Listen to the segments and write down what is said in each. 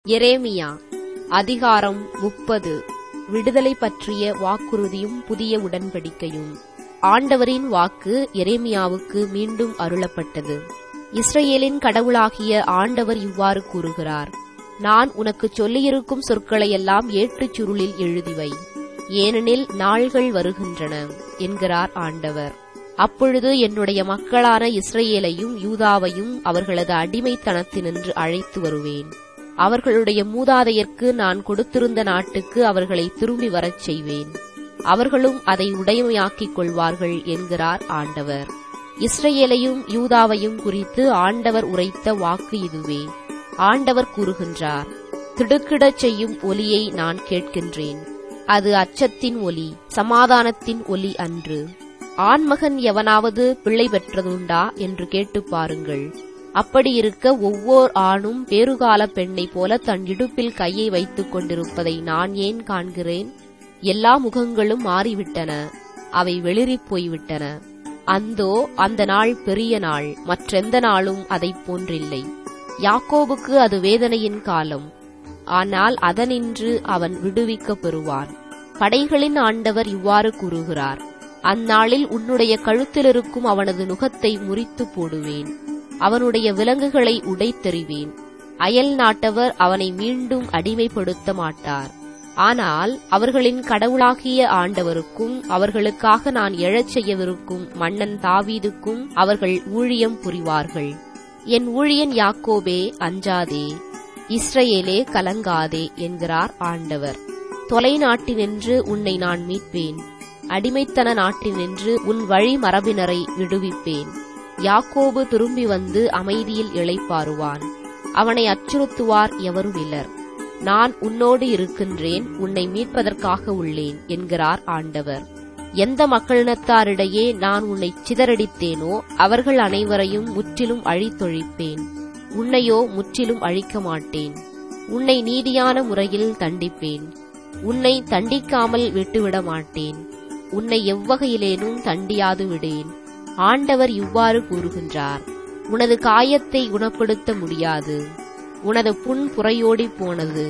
எரேமியா அதிகாரம் முப்பது விடுதலை பற்றிய வாக்குறுதியும் புதிய உடன்படிக்கையும் ஆண்டவரின் வாக்கு எரேமியாவுக்கு மீண்டும் அருளப்பட்டது இஸ்ரவேலின் கடவுளாகிய ஆண்டவர் இவ்வாறு கூறுகிறார் நான் உனக்குச் சொல்லியிருக்கும் சொற்களையெல்லாம் ஏட்டுச் சுருளில் எழுதிவை ஏனெனில் நாள்கள் வருகின்றன என்கிறார் ஆண்டவர் அப்பொழுது என்னுடைய மக்களான இஸ்ரவேலையும் யூதாவையும் அவர்களது அடிமைத்தனத்தினின்று அழைத்து வருவேன் அவர்களுடைய மூதாதையர்க்கு நான் கொடுத்திருந்த நாட்டுக்கு அவர்களை திரும்பி வரச் செய்வேன் அவர்களும் அதை உடைமையாக்கிக் கொள்வார்கள் என்கிறார் ஆண்டவர் இஸ்ரவேலையும் யூதாவையும் குறித்து ஆண்டவர் உரைத்த வாக்கு இதுவே ஆண்டவர் கூறுகின்றார் திடுக்கிடச் செய்யும் ஒலியை நான் கேட்கின்றேன் அது அச்சத்தின் ஒலி சமாதானத்தின் ஒலி அன்று ஆண்மகன் எவனாவது பிள்ளை பெற்றதுண்டா என்று கேட்டுப் பாருங்கள் அப்படி இருக்க ஒவ்வோர் ஆணும் பேறுகால பெண்ணைப் போல தன் இடுப்பில் கையை வைத்துக் கொண்டிருப்பதை நான் ஏன் காண்கிறேன் எல்லா முகங்களும் மாறிவிட்டன அவை வெளிறிப் போய்விட்டன அந்தோ அந்த நாள் பெரிய நாள் மற்றெந்த நாளும் அதைப் போன்றில்லை யாக்கோபுக்கு அது வேதனையின் காலம் ஆனால் அதனின்று அவன் விடுவிக்கப் பெறுவான் படைகளின் ஆண்டவர் இவ்வாறு கூறுகிறார் அந்நாளில் உன்னுடைய கழுத்திலிருக்கும் அவனது நுகத்தை முறித்து போடுவேன் அவனுடைய விலங்குகளை உடைத்தெறிவேன் அயல் நாட்டவர் அவனை மீண்டும் அடிமைப்படுத்த மாட்டார் ஆனால் அவர்களின் கடவுளாகிய ஆண்டவருக்கும் அவர்களுக்காக நான் எழச் செய்யவிருக்கும் மன்னன் தாவீதுக்கும் அவர்கள் ஊழியம் புரிவார்கள் என் ஊழியன் யாக்கோபே அஞ்சாதே இஸ்ரவேலே கலங்காதே என்கிறார் ஆண்டவர் தொலைநாட்டினின்று உன்னை நான் மீட்பேன் அடிமைத்தன நாட்டினின்று உன் வழி மரபினரை விடுவிப்பேன் யாக்கோபு திரும்பி வந்து அமைதியில் இளைப்பாறுவான் அவனை அச்சுறுத்துவார் எவரும் இல்லர் நான் உன்னோடு இருக்கின்றேன் உன்னை மீட்பதற்காக உள்ளேன் என்கிறார் ஆண்டவர் எந்த மக்களினத்தாரிடையே நான் உன்னை சிதறடித்தேனோ அவர்கள் அனைவரையும் முற்றிலும் அழித்தொழிப்பேன் உன்னையோ முற்றிலும் அழிக்க மாட்டேன் உன்னை நீதியான முறையில் தண்டிப்பேன் உன்னை தண்டிக்காமல் விட்டுவிட மாட்டேன் உன்னை எவ்வகையிலேனும் தண்டியாது விடேன் ஆண்டவர் இவ்வாறு கூறுகின்றார் உனது காயத்தை குணப்படுத்த முடியாது உனது புண் புறையோடி போனது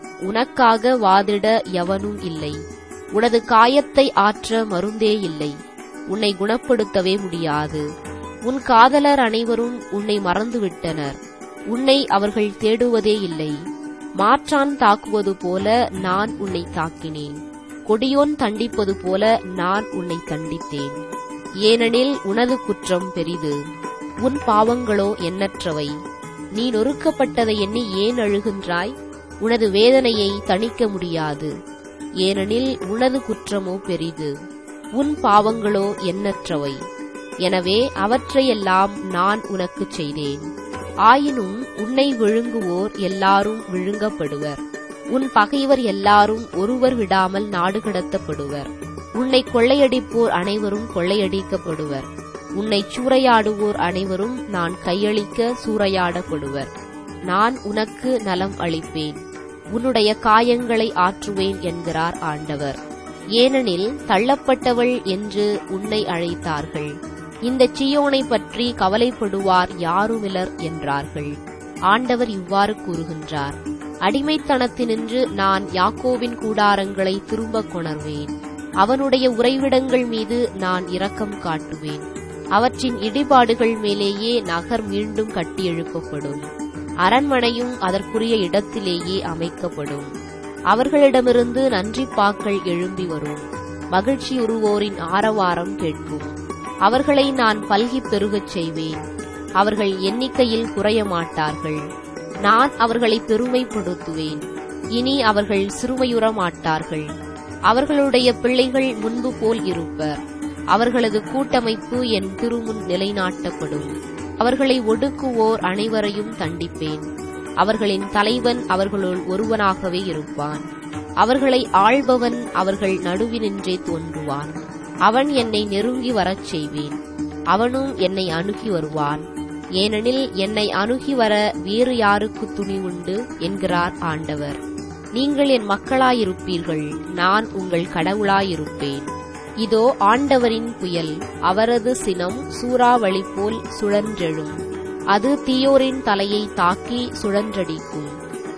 உனக்காக வாதிட எவனும் இல்லை உனது காயத்தை ஆற்ற மருந்தே இல்லை உன்னை குணப்படுத்தவே முடியாது உன் காதலர் அனைவரும் உன்னை மறந்துவிட்டனர் உன்னை அவர்கள் தேடுவதே இல்லை மாற்றான் தாக்குவது போல நான் உன்னை தாக்கினேன் கொடியோன் தண்டிப்பது போல நான் உன்னை தண்டித்தேன் ஏனெனில் உனது குற்றம் பெரிது உன் பாவங்களோ எண்ணற்றவை நீ நொறுக்கப்பட்டதை எண்ணி ஏன் அழுகின்றாய் உனது வேதனையை தணிக்க முடியாது ஏனெனில் உனது குற்றமோ பெரிது உன் பாவங்களோ எண்ணற்றவை எனவே அவற்றையெல்லாம் நான் உனக்குச் செய்தேன் ஆயினும் உன்னை விழுங்குவோர் எல்லாரும் விழுங்கப்படுவர் உன் பகைவர் எல்லாரும் ஒருவர் விடாமல் நாடு கடத்தப்படுவர் உன்னை கொள்ளையடிப்போர் அனைவரும் கொள்ளையடிக்கப்படுவர் உன்னை சூறையாடுவோர் அனைவரும் நான் கையளிக்க சூறையாடப்படுவர் நான் உனக்கு நலம் அளிப்பேன் உன்னுடைய காயங்களை ஆற்றுவேன் என்கிறார் ஆண்டவர் ஏனெனில் தள்ளப்பட்டவள் என்று உன்னை அழைத்தார்கள் இந்த சியோனை பற்றி கவலைப்படுவார் யாருமிலர் என்றார்கள் ஆண்டவர் இவ்வாறு கூறுகின்றார் அடிமைத்தனத்தினின்று நான் யாக்கோவின் கூடாரங்களை திரும்பக் கொணர்வேன் அவனுடைய உறைவிடங்கள் மீது நான் இரக்கம் காட்டுவேன் அவற்றின் இடிபாடுகள் மேலேயே நகர் மீண்டும் கட்டியெழுப்பப்படும் அரண்மனையும் அதற்குரிய இடத்திலேயே அமைக்கப்படும் அவர்களிடமிருந்து நன்றிப்பாக்கள் எழும்பி வரும் மகிழ்ச்சியுறுவோரின் ஆரவாரம் கேட்கும் அவர்களை நான் பல்கி பெருகச் செய்வேன் அவர்கள் எண்ணிக்கையில் குறைய மாட்டார்கள் நான் அவர்களை பெருமைப்படுத்துவேன் இனி அவர்கள் சிறுமையுற மாட்டார்கள் அவர்களுடைய பிள்ளைகள் முன்பு போல் இருப்பர் அவர்களது கூட்டமைப்பு என் திருமுன் நிலைநாட்டப்படும் அவர்களை ஒடுக்குவோர் அனைவரையும் தண்டிப்பேன் அவர்களின் தலைவன் அவர்களுள் ஒருவனாகவே இருப்பான் அவர்களை ஆள்பவன் அவர்கள் நடுவினின்றே தோன்றுவான் அவன் என்னை நெருங்கி வரச் செய்வேன் அவனும் என்னை அணுகி வருவான் ஏனெனில் என்னை அணுகி வர வேறு யாருக்கு துணி உண்டு என்கிறார் ஆண்டவர் நீங்கள் என் மக்களாயிருப்பீர்கள் நான் உங்கள் கடவுளாயிருப்பேன் இதோ ஆண்டவரின் புயல் அவரது சினம் சூறாவளி போல் சுழன்றெழும் அது தீயோரின் தலையை தாக்கி சுழன்றடிக்கும்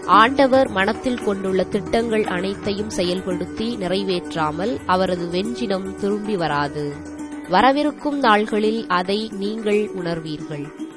ஆண்டவர் மனத்தில் கொண்டுள்ள திட்டங்கள் அனைத்தையும் செயல்படுத்தி நிறைவேற்றாமல் அவரது வெஞ்சினம் திரும்பி வராது வரவிருக்கும் நாள்களில் அதை நீங்கள் உணர்வீர்கள்